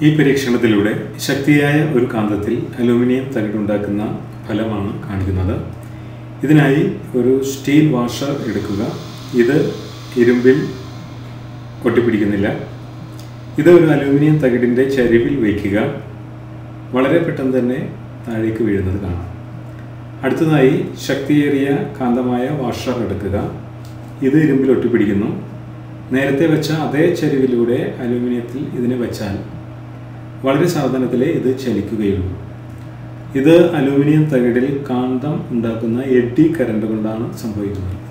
ഈ പരീക്ഷണത്തിലൂടെ ശക്തിയായ ഒരു കാന്തത്തിൽ അലൂമിനിയം തകിടുണ്ടാക്കുന്ന ഫലമാണ് കാണിക്കുന്നത് ഇതിനായി ഒരു സ്റ്റീൽ വാഷർ എടുക്കുക ഇത് ഇരുമ്പിൽ ഒട്ടിപ്പിടിക്കുന്നില്ല ഇത് ഒരു അലൂമിനിയം തകിടിൻ്റെ ചരിവിൽ വയ്ക്കുക വളരെ പെട്ടെന്ന് തന്നെ താഴേക്ക് വീഴുന്നത് കാണാം അടുത്തതായി ശക്തിയേറിയ കാന്തമായ വാഷർ എടുക്കുക ഇത് ഇരുമ്പിൽ ഒട്ടിപ്പിടിക്കുന്നു നേരത്തെ വെച്ച അതേ ചരിവിലൂടെ അലൂമിനിയത്തിൽ ഇതിനെ വെച്ചാൽ വളരെ സാവധാനത്തിലേ ഇത് ചലിക്കുകയുള്ളൂ ഇത് അലൂമിനിയം തകിടിൽ കാന്തം ഉണ്ടാക്കുന്ന എഡ്ഡി കറണ്ട് കൊണ്ടാണ് സംഭവിക്കുന്നത്